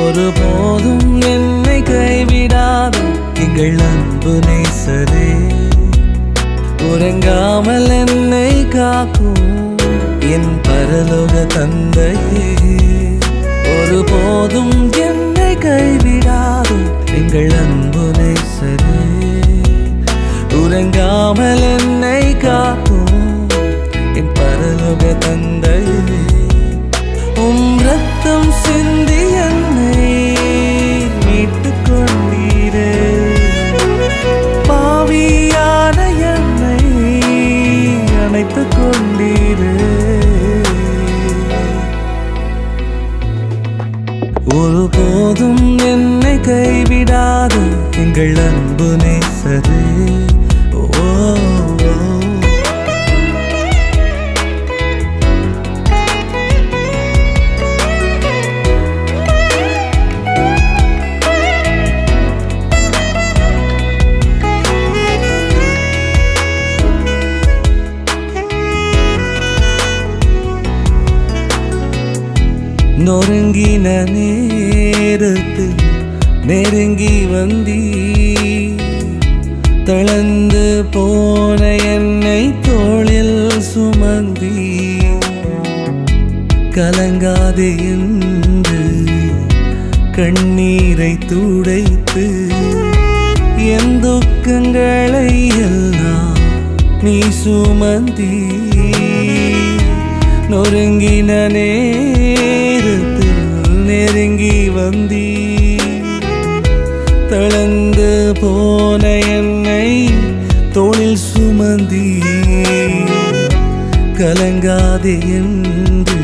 ஒருபோதும் என்னை கைவிடாத எங்கள் அன்பு நேசரே உறங்காமல் என்னை காக்கும் என் பரலோக தந்தையே ஒருபோதும் என்னை கைவிடாது எங்கள் அன்பு நேசரே உறங்காமல் என்னை காக்கும் என் பரலோக தந்தையே உம் ரத்தம் சிந்தி என்னை மீட்டுக் கொண்டீரே பாவியான என்னை அணைத்துக் கொண்டீரே ஒருபோதும் என்னை கைவிடாது எங்கள் அன்பு நேசரே ஓ ஓ. நொறுங்கின நேரத்தில் நெருங்கி வந்தீ தளர்ந்து போன என்னை தோளில் சுமந்தீ கலங்காதே என்று கண்ணீரை துடைத்து என் துக்கங்களை எல்லாம் நீ சுமந்தீ நொறுங்கின நேரத்தில் நெருங்கி வந்தீ தளர்ந்து போன என்னை தோளில் சுமந்தீ கலங்காதே என்று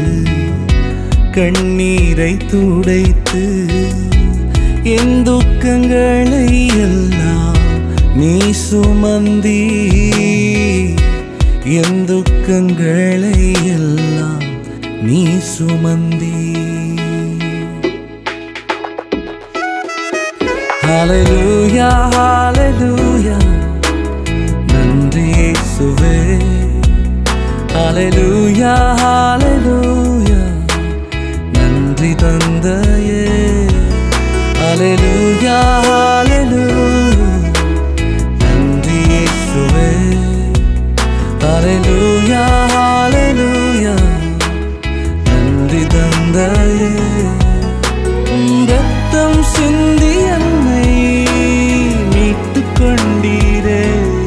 கண்ணீரை துடைத்து என் துக்கங்களை எல்லாம் நீ சுமந்தீ என் துக்கங்களை எல்லாம் நீ சுமந்தீ ஹalleluya ஹalleluya நன்றி இயேசுவே ஹalleluya ஹalleluya நன்றி தந்தையே ஹalleluya ஹalleluya நன்றி இயேசுவே ஹalleluya ஹalleluya நன்றி தந்தையே உம் ரத்தம் சிந்தி என்னை மீட்டுக் கொண்டீரே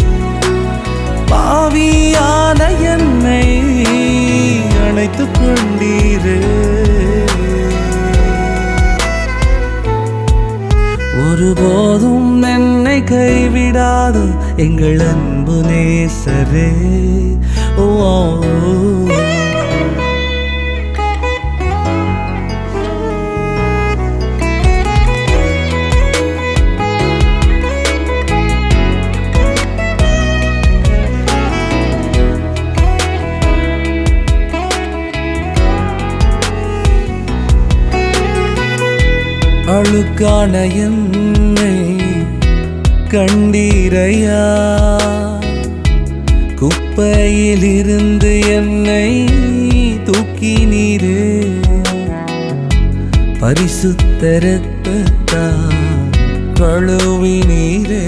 பாவியான என்னை அணைத்துக் கொண்டீரே ஒருபோதும் என்னை கைவிடாது எங்கள் அன்பு நேசரே ஓ அழுக்கான என்னை கண்டீரையா குப்பையிலிருந்து என்னை தூக்கி நீரே பரிசுத்தரத்தா கழுவி நீரே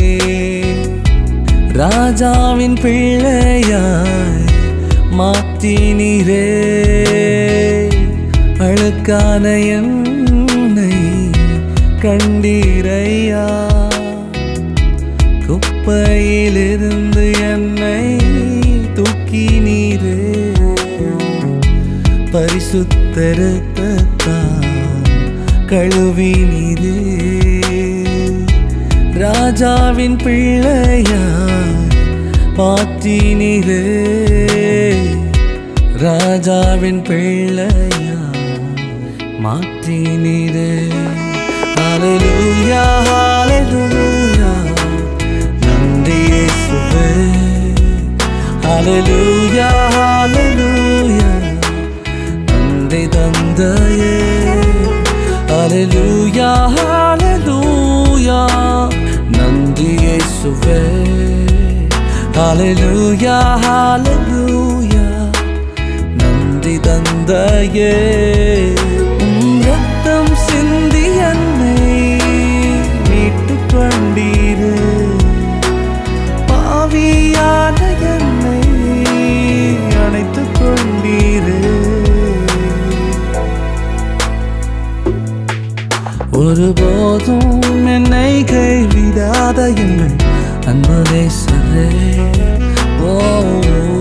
ராஜாவின் பிள்ளையாய் மாற்றி நீரே அழுக்கான என்னை கண்டீரையா குப்பையிலிருந்து என்னை தூக்கி நீரே பரிசுத்தரத்தா கழுவி நீரே ராஜாவின் பிள்ளையாய் மாற்றி நீரே ராஜாவின் பிள்ளையா மாற்றி நீரே ஹalleluya ஹalleluya நன்றி இயேசுவே ஹalleluya ஹalleluya நன்றி தந்தையே ஹalleluya ஹalleluya நன்றி இயேசுவே ஹalleluya ஹalleluya நன்றி தந்தையே உம் ரத்தம் சிந்தி ஒருபோதும் என்னை கைவிடாத எங்கள் அன்பு நேசரே ஓ